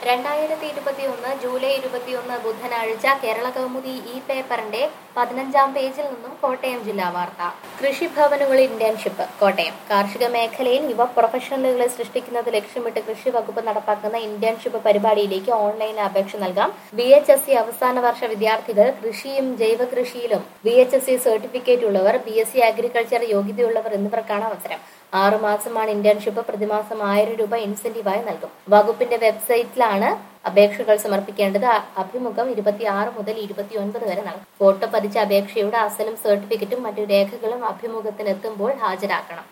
രണ്ടായിരത്തി ഇരുപത്തിയൊന്ന് ജൂലൈ ഇരുപത്തിയൊന്ന് ബുധനാഴ്ച കേരള കൗമുദി ഈ പേപ്പറിന്റെ പതിനഞ്ചാം പേജിൽ നിന്നും കോട്ടയം ജില്ലാ വാർത്ത കൃഷിഭവനുകളിൽ ഇന്റേൺഷിപ്പ് കോട്ടയം കാർഷിക മേഖലയിൽ യുവ പ്രൊഫഷണലുകളെ സൃഷ്ടിക്കുന്നത് ലക്ഷ്യമിട്ട് കൃഷി വകുപ്പ് നടപ്പാക്കുന്ന ഇന്റേൺഷിപ്പ് പരിപാടിയിലേക്ക് ഓൺലൈൻ അപേക്ഷ നൽകാം ബി എച്ച് എസ് സി അവസാന വർഷ വിദ്യാർത്ഥികൾ കൃഷിയും ജൈവ കൃഷിയിലും B H S C certificate ഉള്ളവർ ബി എസ് സി അഗ്രികൾച്ചർ യോഗ്യതയുള്ളവർ എന്നിവർക്കാണ് അവസരം ആറു മാസമാണ് ഇന്റേൺഷിപ്പ് പ്രതിമാസം ആയിരം രൂപ ഇൻസെന്റീവായി നൽകും വകുപ്പിന്റെ വെബ്സൈറ്റിലാണ് അപേക്ഷകൾ സമർപ്പിക്കേണ്ടത് അ- അഭിമുഖം ഇരുപത്തിയാറ് മുതൽ ഇരുപത്തിയൊൻപത് വരെ നടക്കും ഫോട്ടോ പതിച്ച അപേക്ഷയുടെ അസലും സർട്ടിഫിക്കറ്റും മറ്റു രേഖകളും അഭിമുഖത്തിനെത്തുമ്പോൾ ഹാജരാക്കണം